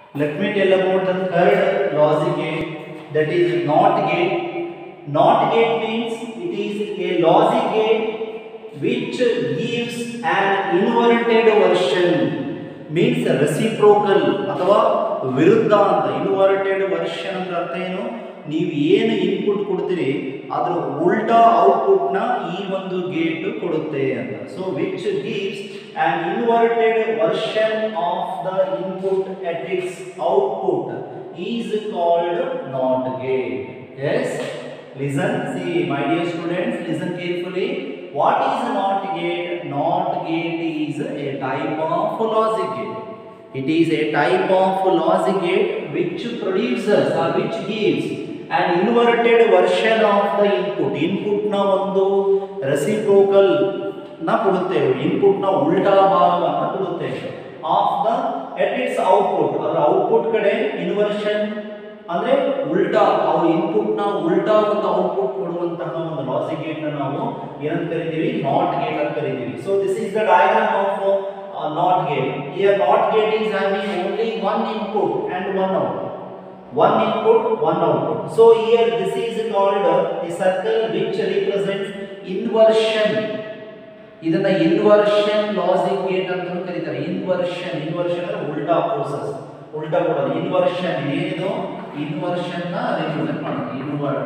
Let me tell about the third logic gate that is NOT gate. NOT gate means it is a logic gate which gives an inverted version means reciprocal ಅಥವಾ ವಿರುದ್ಧ ಅಂತ inverted version ಅಂದ್ರೆ ಅರ್ಥ ಏನು ನೀವು ಏನು input ಕೊಡ್ತೀರಿ ಅದ್ರ ಉಲ್ಟಾ ಔಟ್ಪುಟ್ನ ಈ ಒಂದು ಗೇಟ್ ಕೊಡುತ್ತೆ ಅಂತ so which gives an inverted version of the input at its output is called NOT gate. Yes? Listen, see, my dear students, listen carefully. What is a NOT gate? NOT gate is a type of logic gate. It is a type of logic gate which produces or which gives an inverted version of the input. Input ನ ಒಂದು reciprocal ನ ಕೊಡುತ್ತೇವೆ input ನ ಉಲ್ಟಾ ಭಾಗವನ್ನು ಕೊಡುತ್ತೇವೆ of the at its output ಅದರ output ಕಡೆ ಇನ್ವರ್ಷನ್ ಅಂದ್ರೆ ಉಲ್ಟಾ ಅವು ಇನ್ಪುಟ್ ನ ಉಲ್ಟಾ ಒಂದು ಔಟ್ಪುಟ್ ಕೊಡುವಂತಹ ಒಂದು ಲಾಜಿಕ್ ಗೇಟ್ ನ ನಾವು ಏನಂತ ಕರಿತೀವಿ ನಾಟ್ ಗೇಟ್ ಅಂತ ಕರಿತೀವಿ so this is the diagram of not gate here not gate is having only one input and one output one input one output so here this is called a circle which represents inversion ಇದನ್ನ inversion logic gate ಅಂತ ಕರೀತಾರೆ inversion inversion ಅಂದ್ರೆ ಉಲ್ಟಾ process ಉಲ್ಟಾ ಕೊಡೋದು inversion ಏನಿದು inversion ನ represent ಮಾಡೋದು ಇನ್ವರ್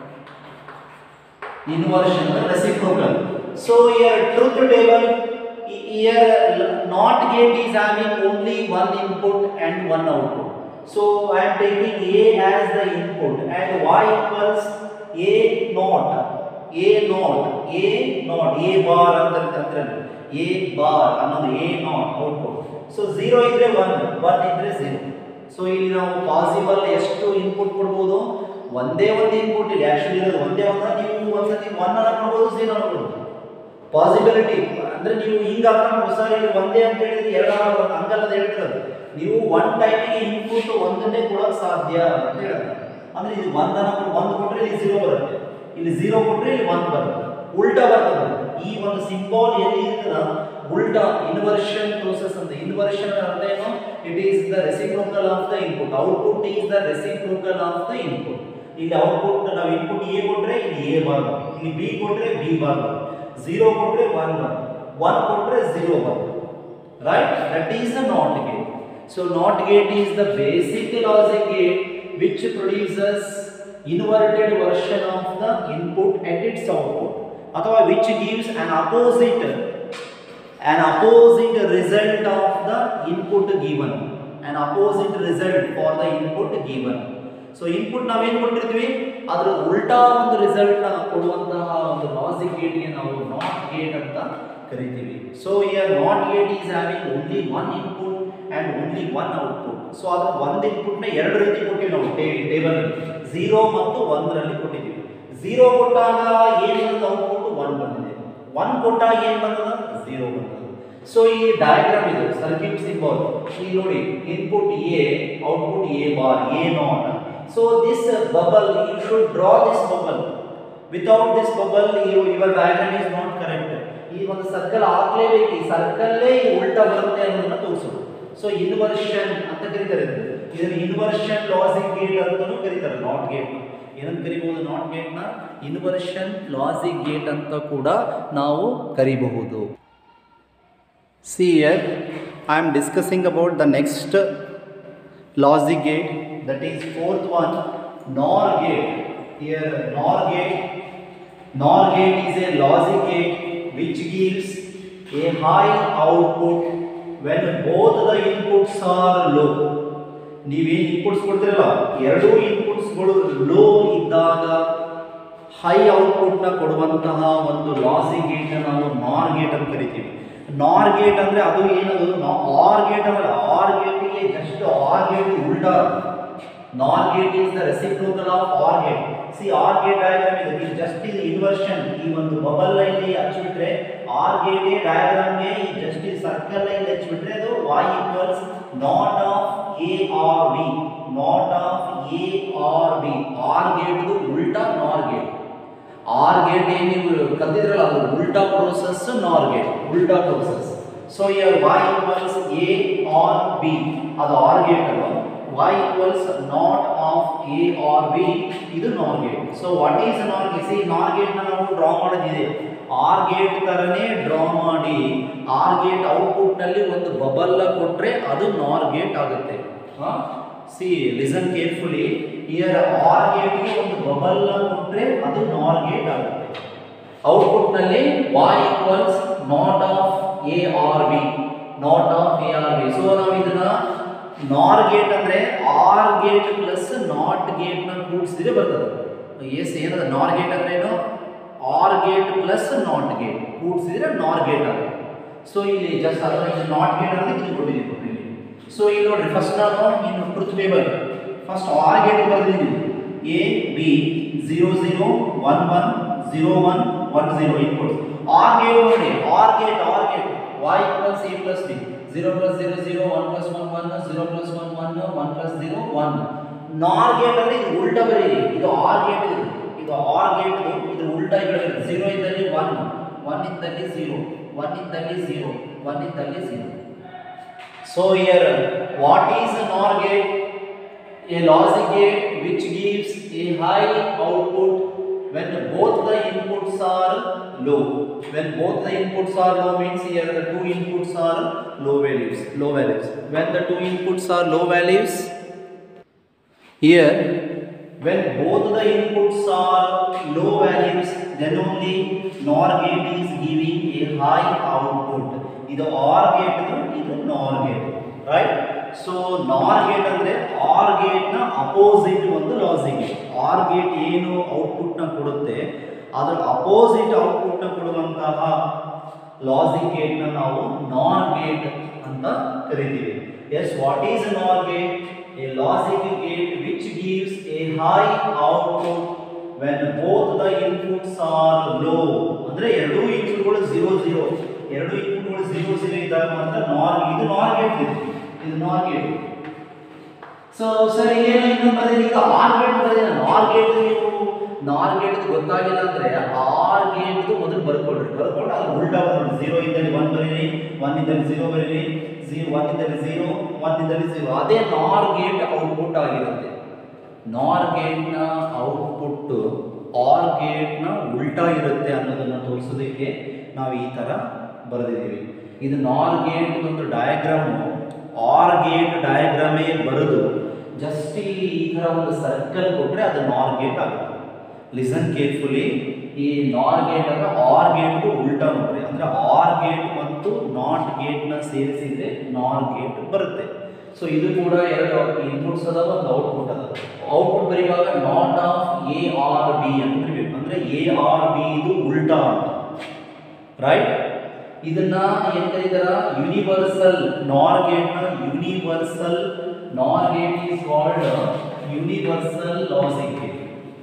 ಇನ್ವರ್ಷನ್ ಅಂದ್ರೆ reciprocal so here truth table here not gate is having only one input and one output so i am taking a as the input and y equals a naught a naught a naught a bar ಅಂತ ಅಂದ್ರೆ a bar ಅನ್ನೋದು a naught output so 0 ಇದ್ರೆ 1 1 ಇದ್ರೆ 0 so ಇಲ್ಲಿ ನಾವು possible ಎಷ್ಟು input ಕೊಡ್ಬೋದು ಒಂದೇ ಒಂದು ಇನ್ಪುಟ್ ಇಲ್ಲಿ ಆಕ್ಚುಲಿ ಇರೋದು ಒಂದೇ ಒಂದು ನೀವು ಒಂದ್ಸತಿ ಒನ್ ಅನ್ನ ಕೊಡ್ಬೋದು ಝೀರೋ ಕೊಡ್ಬೋದು ಪಾಸಿಬಿಲಿಟಿ ಅಂದ್ರೆ ನೀವು ಹಿಂಗ ಹಾಕೊಂಡು ಸರ್ ಇಲ್ಲಿ ಒಂದೇ ಅಂತ ಹೇಳಿದ್ರೆ ಎರಡು ಹಂಗಲ್ಲದ ಹೇಳ್ತಿರೋದು ನೀವು ಒನ್ ಟೈಮಿಗೆ ಇನ್ಪುಟ್ ಒಂದನ್ನೇ ಕೊಡೋಕೆ ಸಾಧ್ಯ ಅಂತ ಹೇಳ್ತಾರೆ ಅಂದ್ರೆ ಇದು ಒಂದನ್ನ ಒಂದು ಕೊಟ್ರೆ ಇಲ್ಲಿ ಝೀರೋ ಬರುತ್ತೆ ಇಲ್ಲಿ ಝೀರೋ ಕೊಟ್ರೆ ಇಲ್ಲಿ ಒನ್ ಬರುತ್ತೆ ಉಲ್ಟಾ ಬರ್ತದೆ ಈ ಒಂದು ಸಿಂಬಾಲ್ ಎಲ್ಲಿ ಇರ್ತದ ಉಲ್ಟಾ ಇನ್ವರ್ಷನ್ ಪ್ರೋಸೆಸ್ ಅಂತ ಇನ್ವರ್ಷನ್ ಅರ್ಥ ಏನು it is the reciprocal of the input output is the reciprocal of the input ಇಲ್ಲಿ ಔಟ್ಪುಟ್ ನಾವು ಇನ್ಪುಟ್ ಎ ಕೊಟ್ರೆ ಇಲ್ಲಿ ಎ ಬಾರ್ ಇಲ್ಲಿ ಬಿ ಕೊಟ್ರೆ ಬಿ ಬಾರ್ ಝೀರೋ ಕೊಟ್ರೆ ಒನ್ ಬರ್ ಒನ್ ಕೊಟ್ರೆ ಝೀರೋ ಬರ್ right that is the not gate so not gate is the basic logic gate which produces inverted version of the input at its output ಅಥವಾ which gives an opposite an opposite result of the input given an opposite result for the input given so input ನಾವೇನು ಕೊಟ್ಟಿರ್ತೀವಿ ಅದರ ಉಲ್ಟಾ ಒಂದು result ನ ಕೊಡುವಂತಹ ಒಂದು logic ಗೇಟ್ಗೆ ನಾವು ನಾಟ್ ಗೇಟ್ ಅಂತ ಕರಿತೀವಿ so here not gate is having only one input and only one output so ಅದರ ಒಂದು ಇನ್ಪುಟ್ನ ಎರಡು ರೀತಿ ಕೊಟ್ಟಿವಿ ನಾವು ಟೇಬಲ್ ಝೀರೋ ಮತ್ತು ಒಂದರಲ್ಲಿ ಕೊಟ್ಟಿದ್ದೀವಿ ಝೀರೋ ಕೊಟ್ಟಾಗ ಏನು ಬಂದ ಔಟ್ಪುಟ್ ಒನ್ ಬಂದಿದೆ ಒನ್ ಕೊಟ್ಟಾಗ ಏನು ಬಂದದ ಝೀರೋ ಬಂದದ ಸೊ ಈ ಡಯಾಗ್ರಾಮ್ ಇದು ಸರ್ಕ್ಯೂಟ್ ಸಿಂಬಲ್ ಇಲ್ಲಿ ನೋಡಿ input A output A bar A not so this bubble you should draw this bubble without this bubble your diagram is not correct ಈ ಒಂದು ಸರ್ಕಲ್ ಹಾಕ್ಲೇಬೇಕು ಈ ಸರ್ಕಲ್ಲೇ ಉಲ್ಟಾ ಬರುತ್ತೆ ಅನ್ನೋದನ್ನ ತೋರಿಸೋದು ಸೊ ಇನ್ವರ್ಷನ್ ಅಂತ ಕರೀತಾರೆ ಇದನ್ನು ಇನ್ವರ್ಷನ್ ಲಾಜಿಕ್ ಗೇಟ್ ಅಂತಲೂ ಕರೀತಾರೆ ನಾಟ್ ಗೇಟ್ ಏನಂತ ಕರಿಬಹುದು ನಾಟ್ ಗೇಟ್ನ ಇನ್ವರ್ಷನ್ ಲಾಜಿಕ್ ಗೇಟ್ ಅಂತ ಕೂಡ ನಾವು ಕರಿಬಹುದು See here, I am discussing about the next logic gate that is fourth one NOR gate. Here NOR gate, NOR gate is a logic gate which gives a high output when both the inputs are low. ನೀವೇನು inputs ಕೊಡ್ತಿರಲ್ಲ ಎರಡೂ ಇನ್ಪುಟ್ಸ್ಗಳು low ಇದ್ದಾಗ high ಔಟ್ಪುಟ್ನ ಕೊಡುವಂತಹ ಒಂದು LASIK ಗೇಟ್ನ ನಾವು ನಾರ್ gate ಅಂತ ಕರಿತೀವಿ ನಾರ್ ಗೇಟ್ ಅಂದ್ರೆ ಅದು ಏನದು ಆರ್ ಗೇಟ್ ಅಲ್ಲ ಆರ್ ಗೇಟಿಗೆ ಜಸ್ಟ್ ಆರ್ ಗೇಟ್ ಉಲ್ಟಾ nor gate is the reciprocal of or gate see or gate diagram ಇದು ಇದು ಜಸ್ಟ್ ಇದು ಇನ್ವರ್ಷನ್ ಈ ಒಂದು ಬಬಲ್ ಲೈನ್ ಹಚ್ಚಿಬಿಟ್ರೆ ಆರ್ ಗೇಟ್ ಡಯಾಗ್ರಾಮ್ಗೆ ಈ ಜಸ್ಟ್ ಈ ಸರ್ಕಲ್ ಲೈನ್ ಹಚ್ಚಿಬಿಟ್ರೆ ಅದು y equals not of A or B not of A or B or ಗೇಟ್ದು ಉಲ್ಟಾ ನಾರ್ ಗೇಟ್ ಆರ್ ಗೇಟ್ ಏನು ನೀವು ಕಲ್ತಿದ್ರಲ್ಲ ಅದು ಉಲ್ಟಾ ಪ್ರೋಸೆಸ್ ನಾರ್ ಗೇಟ್ ಉಲ್ಟಾ process so here y equals A or B ಅದು ಆರ್ ಗೇಟ್ ಅದು y equals not of a or b ಇದು nor gate so what is nor gate see nor gate ನಾವು draw ಮಾಡೋದಿದೆ or gate ತರನೇ draw ಮಾಡಿ or gate output ನಲ್ಲಿ ಒಂದು bubble ಕೊಟ್ರೆ ಅದು ನಾರ್ ಗೇಟ್ ಆಗುತ್ತೆ see listen carefully here or gate ಗೆ ಒಂದು ಬಬಲ್ ಕೊಟ್ರೆ ಅದು ನಾರ್ ಗೇಟ್ ಆಗುತ್ತೆ ಔಟ್ಪುಟ್ ನಲ್ಲಿ y equals not of A or B not of A or B so ನಾವು ಇದನ್ನ ನಾರ್ ಗೇಟ್ ಅಂದ್ರೆ or gate plus not gate ನ ಕೂಡಿಸಿದ್ರೆ ಬರ್ತದೆ ಎಸ್ ಏನದ ನಾರ್ ಗೇಟ್ ಅಂದ್ರೆ ಏನು or gate plus not gate ಕೂಡಿಸಿದ್ರೆ ನಾರ್ ಗೇಟ್ ಆಗುತ್ತೆ ಸೊ ಇಲ್ಲಿ ಜಸ್ಟ್ ಅದರ ಇದು ನಾಟ್ ಗೇಟ್ ಅಂದ್ರೆ ಇದು ಕೊಟ್ಟಿದ್ದೀವಿ ನೋಡ್ರಿ ಇಲ್ಲಿ ಸೊ ಇಲ್ಲಿ ನೋಡ್ರಿ ಫಸ್ಟ್ ನಾನು ಇನ್ನು truth table first or gate ಬರೆದಿದ್ದೀನಿ A B zero zero one one zero one one zero input or gate ನೋಡಿ or gate or gate y equals a plus b 0 plus 0 0 1 plus 1 1 0 plus 1 1 1 plus 0 1 ನಾರ್ gate ಅಂದ್ರೆ ಇದು ಉಲ್ಟಾ ಬರೀರಿ ಇದು or gate ಇದು ಇದು ಆರ್ ಗೇಟ್ ಇದು ಉಲ್ಟಾ ಇದ್ರೆ 0 ಇದ್ದಲ್ಲಿ 1 1 ಇದ್ದಲ್ಲಿ 0 1 ಇದ್ದಲ್ಲಿ 0 1 ಇದ್ದಲ್ಲಿ 0 so here what is a NOR gate a logic gate which gives a high output when both the inputs are low when both the inputs are low means here the two inputs are low values low values when the two inputs are low values here when both the inputs are low values then only NOR gate is giving a high output ಇದು or gate ಇದು nor gate right so nor gate ಅಂದ್ರೆ or gate ನ opposite ಒಂದು logic gate or gate ಏನು output ನ ಕೊಡುತ್ತೆ ಅದರ opposite output ನ ಕೊಡುವಂತಹ ಲಾಜಿಕ್ ಗೇಟ್ ನ ನಾವು ನಾರ್ ಗೇಟ್ ಅಂತ ಕರಿತೀವಿ ಎಸ್ what is nor gate a logic gate which gives a high output when both the inputs are low ಅಂದ್ರೆ ಎರಡೂ ಇನ್ಪುಟ್ಗಳು ಝೀರೋ ಝೀರೋ ಎರಡು ಇನ್ಪುಟ್ಗಳು ಝೀರೋ ಝೀರೋ ಇದ್ದಾಗ ಮಾತ್ರ ನಾರ್ ಇದು ನಾರ್ ಗೇಟ್ ಇದು ಇದು ನಾರ್ ಗೇಟ್ ಸೊ ಸರ್ ಏನು ಇನ್ನೊಂದು ಬರೀರಿ ಈಗ ಆರ್ ಗೇಟ್ ಬರೀರಿ ನಾರ್ ಗೇಟ್ ನೀವು ನಾರ್ ಗೇಟ್ ಗೊತ್ತಾಗಿಲ್ಲ ಅಂದ್ರೆ ಆರ್ ಗೇಟ್ ಮೊದಲು ಬರ್ಕೊಳ್ರಿ ಬರ್ಕೊಂಡು ಅದು ಉಲ್ಟಾ ಬರ್ಕೊಂಡು ಝೀರೋ ಇದ್ದಲ್ಲಿ ಒನ್ ಬರೀರಿ ಒನ್ ಇದ್ದಲ್ಲಿ ಝೀರೋ ಬರೀರಿ ಝೀರೋ ಒನ್ ಇದ್ದಲ್ಲಿ ಝೀರೋ ಒನ್ ಇದ್ದಲ್ಲಿ ಝೀರೋ ಅದೇ ನಾರ್ ಗೇಟ್ ಔಟ್ಪುಟ್ ಆಗಿರುತ್ತೆ ನಾರ್ ಗೇಟ್ನ ಔಟ್ಪುಟ್ ಆರ್ ಗೇಟ್ನ ಉಲ್ಟಾ ಇರುತ್ತೆ ಅನ್ನೋದನ್ನು ತೋರಿಸೋದಕ್ಕೆ ನಾವು ಈ ಥರ ಬರೆದಿದ್ದೀವಿ ಇದು ನಾರ್ ಗೇಟ್ ಒಂದು ಡಯಾಗ್ರಾಮು ಆರ್ ಗೇಟ್ ಡಯಾಗ್ರಾಮೇ ಬರೆದು ಜಸ್ಟ್ ಇಲ್ಲಿ ಈ ಥರ ಒಂದು ಸರ್ಕಲ್ ಕೊಟ್ಟರೆ ಅದು ನಾರ್ ಗೇಟ್ ಆಗುತ್ತೆ ಲಿಸನ್ ಕೇರ್ಫುಲಿ ಈ ನಾರ್ ಗೇಟ್ ಅಂದ್ರೆ ಆರ್ ಗೇಟ್ಗೂ ಉಲ್ಟಾ ನೋಡ್ರಿ ಅಂದ್ರೆ ಆರ್ ಗೇಟ್ ಮತ್ತು ನಾಟ್ ಗೇಟ್ನ ಸೇರಿಸಿದ್ರೆ ನಾರ್ ಗೇಟ್ ಬರುತ್ತೆ ಸೊ ಇದು ಕೂಡ ಎರಡು ಇನ್ಪುಟ್ಸ್ ಅದಾವ ಒಂದು ಔಟ್ಪುಟ್ ಅದ ಔಟ್ಪುಟ್ ಬರೆಯುವಾಗ not of A or B ಅಂತ ಬರೀಬೇಕು ಅಂದ್ರೆ ಎ ಆರ್ ಬಿ ಇದು ಉಲ್ಟಾ ಅಂತ ರೈಟ್ ಇದನ್ನ ಏನ್ ಕರೀತಾರ ಯೂನಿವರ್ಸಲ್ ನಾರ್ ಗೇಟ್ ನ universal nor gate is called universal logic gate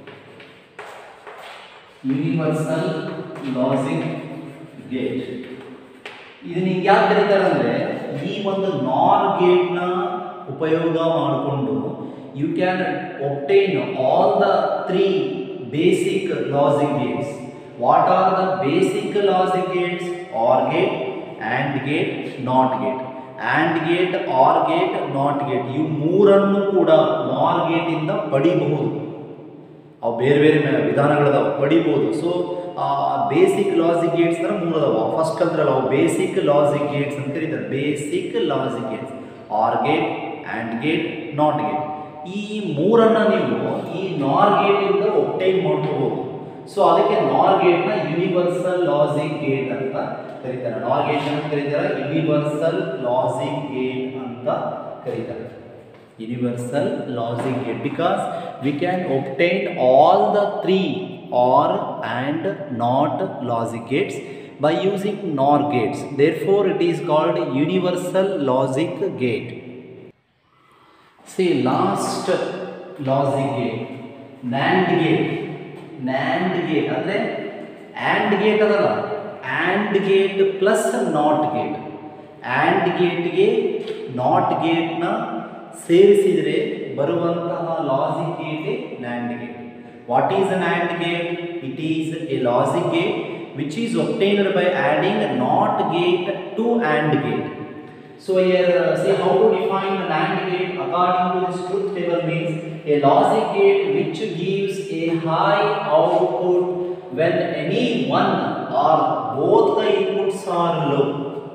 universal logic gate ಇದನ್ನ ಹಿಂಗೆ ಯಾಕೆ ಕರೀತಾರೆ ಅಂದ್ರೆ ಈ ಒಂದು ನಾರ್ ಗೇಟ್ ನ ಉಪಯೋಗ ಮಾಡಿಕೊಂಡು you can obtain all the three basic logic gates what are the basic logic gates or gate and gate not gate and gate or gate not gate ಇವು ಮೂರನ್ನು ಕೂಡ ನಾರ್ ಗೇಟಿಂದ ಪಡಿಬಹುದು ಅವು ಬೇರೆ ಬೇರೆ ಮೆ- ವಿಧಾನಗಳದಾವ ಪಡಿಬೋದು ಸೊ ಬೇಸಿಕ್ ಲಾಜಿಕ್ ಗೇಟ್ಸ್ ಅಂದ್ರೆ ಮೂರು ಅದಾವ ಫಸ್ಟ್ ಕಲ್ತ್ರಲ್ಲ ಅವು ಬೇಸಿಕ್ ಲಾಜಿಕ್ ಗೇಟ್ಸ್ ಅಂತ ಕರೀತಾರೆ basic logic gates or gate and gate not gate ಈ ಮೂರನ್ನ ನೀವು ಈ ನಾರ್ ಗೇಟಿಂದ ಒಪ್ಟೈನ್ ಮಾಡ್ಕೋಬಹುದು ಸೊ ಅದಕ್ಕೆ ನಾರ್ ಗೇಟ್ನ ಯೂನಿವರ್ಸಲ್ ಲಾಜಿಕ್ ಗೇಟ್ ಅಂತ ಕರೀತಾರೆ ನಾರ್ ಗೇಟ್ ಅಂತ ಕರೀತಾರೆ ಯೂನಿವರ್ಸಲ್ ಲಾಜಿಕ್ ಗೇಟ್ ಅಂತ ಕರೀತಾರೆ universal logic gate because we can obtain all the three or and not logic gates by using NOR gates. Therefore, it is called universal logic gate. See, last logic gate, NAND gate. NAND gate ಅಂದರೆ AND gate ಅದಲ್ಲ AND gate plus not gate AND ಗೇಟ್ಗೆ not ಗೇಟ್ನ ಸೇರಿಸಿದರೆ ಬರುವಂತಹ logic ಗೇಟೇ nand gate what is an and gate it is a logic gate which is obtained by adding not gate to and gate So here, uh, see how to define a NAND gate according to this truth table means a logic gate which gives a high output when any one or both the inputs are low.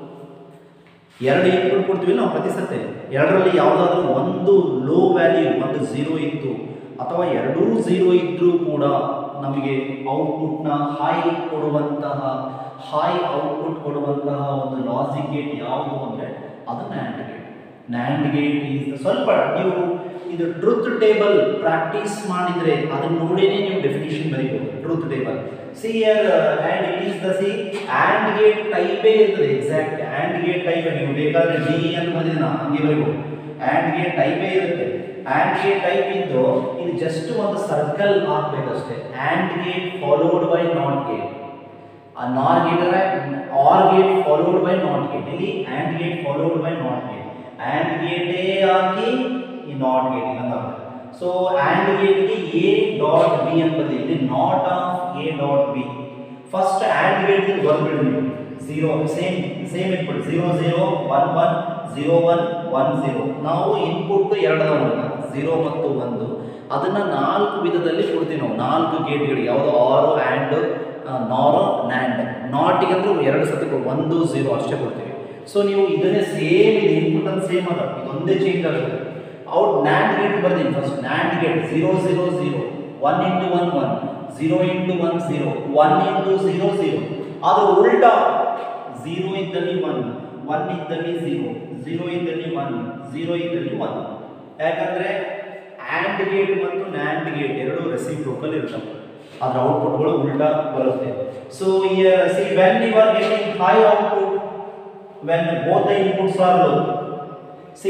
ಎರಡು input ಕೊಡ್ತೀವಿ ನಾವು ಪ್ರತಿ ಸತ್ತೆ ಎರಡರಲ್ಲಿ ಯಾವುದಾದ್ರೂ ಒಂದು low value ಒಂದು zero ಇತ್ತು ಅಥವಾ ಎರಡೂ ಝೀರೋ ಇದ್ದರೂ ಕೂಡ ನಮಗೆ ಔಟ್ಪುಟ್ನ ಹೈ ಕೊಡುವಂತಹ ಹೈ ಔಟ್ಪುಟ್ ಕೊಡುವಂತಹ ಒಂದು ಲಾಜಿಕ್ ಗೇಟ್ ಯಾವುದು ಅಂದರೆ ಅದು nand gate nand gate is ಸ್ವಲ್ಪ ನೀವು ಇದು ಟ್ರೂತ್ ಟೇಬಲ್ ಪ್ರಾಕ್ಟೀಸ್ ಮಾಡಿದರೆ ಅದನ್ನ ನೋಡಿನೇ ನೀವು ಡೆಫಿನಿಷನ್ ಬರೀಬೋದು truth table see here and it is the see and gate ಟೈಪೇ ಇರ್ತದೆ ಎಕ್ಸಾಕ್ಟ್ ಆ್ಯಂಡ್ ಗೇಟ್ ಟೈಪ್ ನೀವು ಬೇಕಾದ್ರೆ ಡಿ ಅಂತ ಬಂದಿದೆ ನಾ ಹಂಗೆ ಬರೀಬೋದು ಆ್ಯಂಡ್ ಗೇಟ್ ಟೈಪೇ ಇರುತ್ತೆ ಆ್ಯಂಡ್ ಗೇಟ್ ಟೈಪ್ ಇದ್ದು ಇದು ಜಸ್ಟ್ ಒಂದು ಸರ್ಕಲ್ ಹಾಕ್ಬೇಕಷ್ಟೇ and gate followed by not gate ಆ ನಾರ್ ಗೇಟ್ ಅಂದ್ರೆ or gate followed by not gate ಇಲ್ಲಿ and gate followed by not gate and ಗೇಟೇ ಹಾಕಿ ಈ ನಾಟ್ ಗೇಟ್ ಅಂತ ಸೊ ಆ್ಯಂಡ್ ಗೇಟ್ಗೆ ಎ ಡಾಟ್ ಬಿ ಅಂತ ಬಂದಿದೆ ಇಲ್ಲಿ not of A dot B first and gate ಬಂದ್ಬಿಡಿ ನೀವು zero same same input zero zero one one zero one one zero ನಾವು ಇನ್ಪುಟ್ ಎರಡು ಝೀರೋ ಮತ್ತು ಒಂದು ಅದನ್ನ ನಾಲ್ಕು ವಿಧದಲ್ಲಿ ಕೊಡ್ತೀವಿ ನಾವು ನಾಲ್ಕು ಗೇಟ್ಗಳು ಯಾವುದು ಆರು ಆ್ಯಂಡ್ ನಾರೋ ನ್ಯಾಂಡ್ ನಾಟಿಗೆ ಅಂದ್ರೆ ಎರಡು ಸತಿ ಕೊಡು ಒಂದು ಝೀರೋ ಅಷ್ಟೇ ಕೊಡ್ತೀವಿ ಸೊ ನೀವು ಇದನ್ನೇ ಸೇಮ್ ಇದು ಇನ್ಪುಟ್ ಅಂತ ಸೇಮ್ ಅದ ಇದೊಂದೇ ಚೇಂಜ್ ಆಗುತ್ತೆ ಔಟ್ ನ್ಯಾಂಡ್ ಗೇಟ್ ಬರ್ತೀನಿ first nand gate zero zero zero one into one one zero into one zero one into zero zero ಅದು ಉಲ್ಟಾ ಝೀರೋ ಇದ್ದಲ್ಲಿ ಒನ್ ಒನ್ ಇದ್ದಲ್ಲಿ ಝೀರೋ ಝೀರೋ ಇದ್ದಲ್ಲಿ ಒನ್ ಝೀರೋ ಇದ್ದಲ್ಲಿ ಒನ್ ಯಾಕಂದ್ರೆ ಆ್ಯಂಡ್ ಗೇಟ್ ಮತ್ತು nand gate ಎರಡು ರೆಸಿಪ್ರೋಕಲ್ ಇರ್ತವೆ ಅದರ ಔಟ್ಪುಟ್ಗಳು ಉಲ್ಟಾ ಬರುತ್ತೆ so see when you are getting high output when both the inputs are low see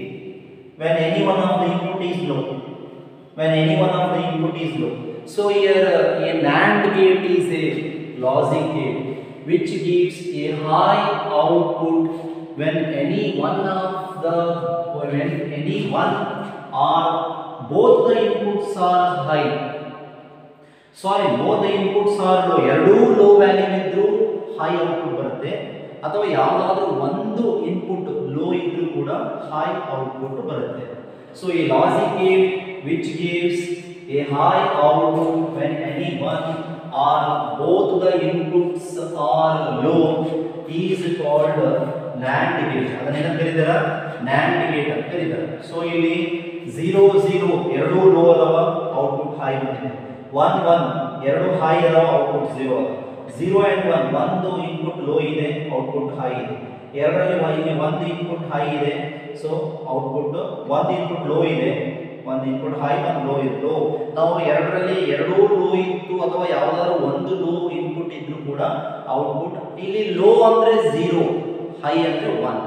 when any one of the input is low when any one of the input is low. So here uh, a NAND gate is a logic gate which gives a high output when any one of the when any one or both the inputs are high. Sorry both the inputs are low ಎರಡೂ low value ಇದ್ರೂ high output ಬರುತ್ತೆ ಅಥವಾ ಯಾವುದಾದ್ರೂ ಒಂದು input low ಇದ್ರೂ ಕೂಡ high output ಬರುತ್ತೆ so ಈ logic gate which gives a high output when any one or both the inputs are low is called nand gate ಅದನ್ನೇನ ಕರೀತಾರ ನ್ಯಾಂಡ್ ಗೇಟ್ ಅಂತ ಕರೀತಾರೆ ಸೊ ಇಲ್ಲಿ ಝೀರೋ ಝೀರೋ ಎರಡೂ ಲೋ ಅದಾವ ಔಟ್ಪುಟ್ ಹೈ ಬಂದಿದೆ ಒನ್ ಒನ್ ಎರಡು ಹೈ ಅದಾವ ಔಟ್ಪುಟ್ ಝೀರೋ ಅದ ಝೀರೋ ಆ್ಯಂಡ್ ಒನ್ ಒಂದು ಇನ್ಪುಟ್ ಲೋ ಇದೆ ಔಟ್ಪುಟ್ ಹೈ ಇದೆ ಎರಡರಲ್ಲಿ ಒ- ಇಲ್ಲಿ ಒಂದು ಇನ್ಪುಟ್ ಹೈ ಇದೆ ಸೊ ಔಟ್ಪುಟ್ ಒಂದು ಇನ್ಪುಟ್ ಲೋ ಇದೆ ಒಂದು ಇನ್ಪುಟ್ ಹೈ ಒಂದು ಲೋ ಇದೆ ಲೋ ನಾವು ಎರಡರಲ್ಲಿ ಎರಡೂ ಲೋ ಇತ್ತು ಅಥವಾ ಯಾವುದಾದ್ರು ಒಂದು ಲೋ ಇನ್ಪುಟ್ ಇದ್ರೂ ಕೂಡ ಔಟ್ಪುಟ್ ಇಲ್ಲಿ ಲೋ ಅಂದ್ರೆ ಝೀರೋ ಹೈ ಅಂದ್ರೆ ಒನ್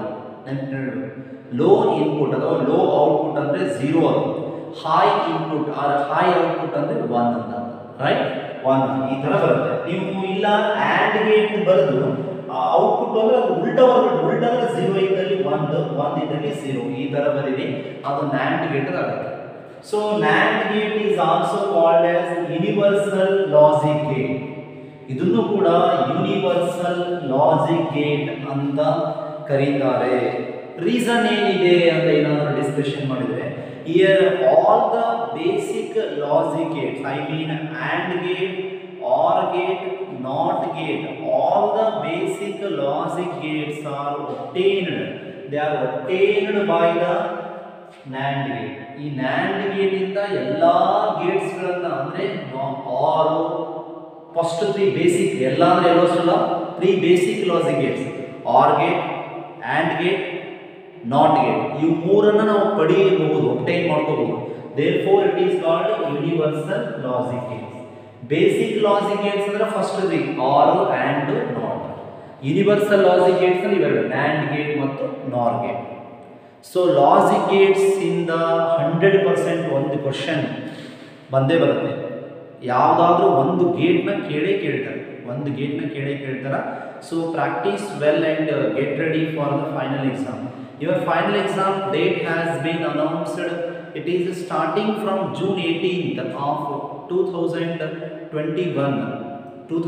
ಲೋ ಇನ್ಪುಟ್ ಅಥವಾ ಲೋ ಔಟ್ಪುಟ್ ಅಂದ್ರೆ ಝೀರೋ ಅದು high input or high output ಅಂದ್ರೆ ಒನ್ ಅಂತ ರೈಟ್ ಒನ್ ಈ ತರ ಬರುತ್ತೆ ನೀವು ಇಲ್ಲ ಆ್ಯಂಡ್ ಗೇಟ್ ಬರೆದು ಔಟ್ಪುಟ್ ಅಂದ್ರೆ ಅದು ಉಲ್ಟಾ ಬರ್ಬಿಟ್ಟು ಉಲ್ಟಾ ಅಂದ್ರೆ ಝೀರೋ ಇದ್ದಲ್ಲಿ ಒಂದು ಒಂದು ಇದ್ದಲ್ಲಿ ಝೀರೋ ಈ ತರ ಬರೀರಿ ಅದು ನ್ಯಾಂಡ್ ಗೇಟ್ ಆಗುತ್ತೆ so nand gate is also called as universal logic gate ಇದನ್ನು ಕೂಡ ಯೂನಿವರ್ಸಲ್ ಲಾಜಿಕ್ ಗೇಟ್ ಅಂತ ಕರೀತಾರೆ ರೀಸನ್ ಏನಿದೆ ಅಂತ ಏನಾದರೂ ಡಿಸ್ಕಷನ್ ಮಾಡಿದ್ರೆ here all the basic logic gates I mean and gate or gate not gate all the basic logic gates are obtained they are obtained by the nand gate ಈ nand gate ಇಂದ ಎಲ್ಲಾ Gates ಗಳನ್ನ ಅಂದ್ರೆ ಆರು first three basic ಎಲ್ಲ ಅಂದ್ರೆ ಎಲ್ಲೋ ಅಷ್ಟಲ್ಲ three basic logic gates or gate and gate not gate ಇವು ಮೂರನ್ನ ನಾವು ಪಡೆಯಬಹುದು ಒಬ್ಟೈನ್ ಮಾಡ್ಕೋಬಹುದು therefore it is called universal logic gates basic logic gates ಅಂದ್ರೆ first three or and not universal logic gates ಅಂದ್ರೆ ಇವೆರಡು ನ್ಯಾಂಡ್ ಗೇಟ್ ಮತ್ತು nor gate so logic gates ಇಂದ ಹಂಡ್ರೆಡ್ ಪರ್ಸೆಂಟ್ ಒಂದು ಕ್ವಶನ್ ಬಂದೇ ಬರುತ್ತೆ ಯಾವುದಾದ್ರೂ ಒಂದು ಗೇಟ್ನ ಕೇಳೇ ಕೇಳ್ತಾರೆ ಒಂದು ಗೇಟ್ನ ಕೇಳೇ ಕೇಳ್ತಾರೆ so practice well and get ready for the final exam your final exam date has been announced it is starting from June eighteenth of two thousand twenty one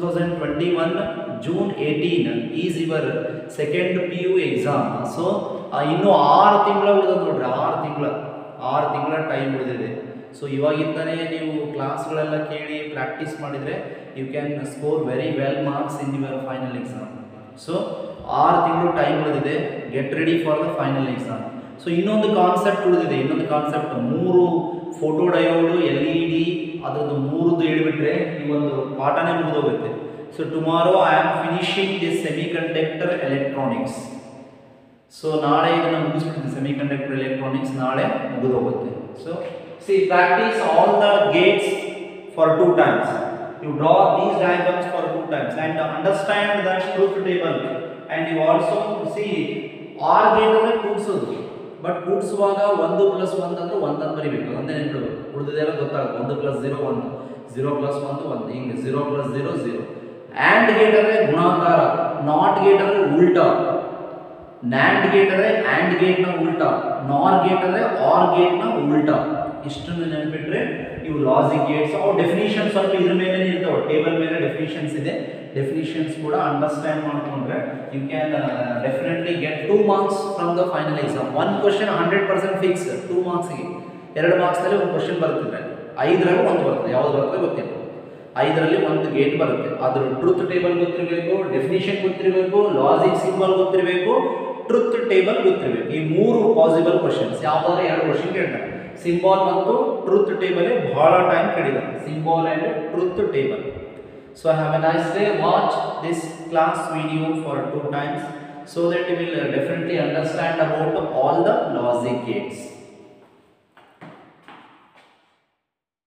2021 June 18 is your second PU exam. So ಇನ್ನೂ ಆರು ತಿಂಗಳ ಉಳಿದ ನೋಡ್ರಿ ಆರು ತಿಂಗಳ ಆರು ತಿಂಗಳ time ಉಳಿದಿದೆ ಸೊ ಇವಾಗಿಂದನೇ ನೀವು ಕ್ಲಾಸ್ಗಳೆಲ್ಲ ಕೇಳಿ ಪ್ರಾಕ್ಟೀಸ್ ಮಾಡಿದರೆ you can score very well marks in your final exam so ಆರು ತಿಂಗಳು ಟೈಮ್ ಉಳಿದಿದೆ get ready for the final exam so ಇನ್ನೊಂದು ಕಾನ್ಸೆಪ್ಟ್ ಉಳಿದಿದೆ ಇನ್ನೊಂದು ಕಾನ್ಸೆಪ್ಟ್ ಮೂರು photo diode L E D ಅದರದ್ದು ಮೂರದ್ದು ಹೇಳಿಬಿಟ್ರೆ ಈ ಒಂದು ಪಾಠನೇ ಮುಗಿದೋಗುತ್ತೆ so tomorrow I am finishing this semiconductor electronics so ನಾಳೆ ಇದನ್ನು ಮುಗಿಸ್ಬಿಡ್ತೀನಿ ಸೆಮಿ ಕಂಡಕ್ಟರ್ ಎಲೆಕ್ಟ್ರಾನಿಕ್ಸ್ ನಾಳೆ ಮುಗಿದೋಗುತ್ತೆ so see practice all the gates for two times you draw these diagrams for two times and understand the truth table and you also see or gate ಅಂದರೆ ಕೂಡಿಸೋದು but ಕೂಡಿಸುವಾಗ ಒಂದು plus ಒಂದು ಅಂದರೆ ಒಂದು ಅಂತ ಬರಿಬೇಕು ಒಂದೇ ನೆನ್ಪಿಡ್ಬೇಕು ಉಳಿದಿದೆಲ್ಲ ಗೊತ್ತಾಗುತ್ತೆ ಒಂದು ಪ್ಲಸ್ ಜೀರೋ ಒಂದು ಜೀರೋ ಪ್ಲಸ್ ಒಂದು ಒಂದು ಹಿಂಗೆ zero plus zero zero and gate ಅಂದರೆ ಗುಣಾಕಾರ ನಾಟ್ ಗೇಟ್ ಅಂದರೆ ಉಲ್ಟಾ ನ್ಯಾಂಡ್ ಗೇಟ್ ಅಂದರೆ ಆ್ಯಂಡ್ ಗೇಟ್ನ ಉಲ್ಟಾ ನಾರ್ ಗೇಟ್ ಅಂದರೆ ಆರ್ ಗೇಟ್ನ ಉಲ್ಟಾ ಇಷ್ಟನ್ನು ನೆನಪಿಟ್ರೆ ಇವು ಲಾಜಿಕ್ ಗೇಟ್ಸ್ ಅವು ಡೆಫಿನಿಷನ್ ಸ್ವಲ್ಪ ಇದ್ರ ಮೇಲೆ ಇರ್ತಾವೆ ಟೇಬಲ್ ಮೇಲೆ ಡೆಫಿನಿಷನ್ಸ್ ಇದೆ ಡೆಫಿನಿಷನ್ಸ್ ಕೂಡ ಅಂಡರ್ಸ್ಟ್ಯಾಂಡ್ ಮಾಡ್ಕೊಂಡ್ರೆ you can definitely get two marks from the final exam one question hundred percent fix two ಮಾರ್ಕ್ಸ್ಗೆ ಎರಡು ಮಾರ್ಕ್ಸ್ನಲ್ಲಿ ಒಂದು ಕ್ವಶನ್ ಬರುತ್ತಿದೆ ಐದರಲ್ಲಿ ಒಂದು ಬರ್ತದೆ ಯಾವ್ದು ಬರ್ತದೆ ಗೊತ್ತಿಲ್ಲ ಐದರಲ್ಲಿ ಒಂದು ಗೇಟ್ ಬರುತ್ತೆ ಅದ್ರ ಟ್ರುತ್ ಟೇಬಲ್ ಗೊತ್ತಿರಬೇಕು ಡೆಫಿನಿಷನ್ ಗೊತ್ತಿರಬೇಕು ಲಾಜಿಕ್ ಸಿಂಬಲ್ ಗೊತ್ತಿರಬೇಕು ಟ್ರುತ್ ಟೇಬಲ್ ಗೊತ್ತಿರಬೇಕು ಈ ಮೂರು ಪಾಸಿಬಲ್ ಕ್ವಶನ್ಸ್ ಯಾವುದಾದ್ರೆ ಎರಡು ಕ್ವಶನ್ ಕೇಳ್ತಾರೆ ಸಿಂಬಾಲ್ ಮತ್ತು ಟ್ರುತ್ ಟೇಬಲ್ ಬಹಳ ಟೈಮ್ ಕೇಳಿದ್ದಾರೆ symbol and truth table so have a nice day watch this class video for two times so that you will uh, definitely understand about all the logic gates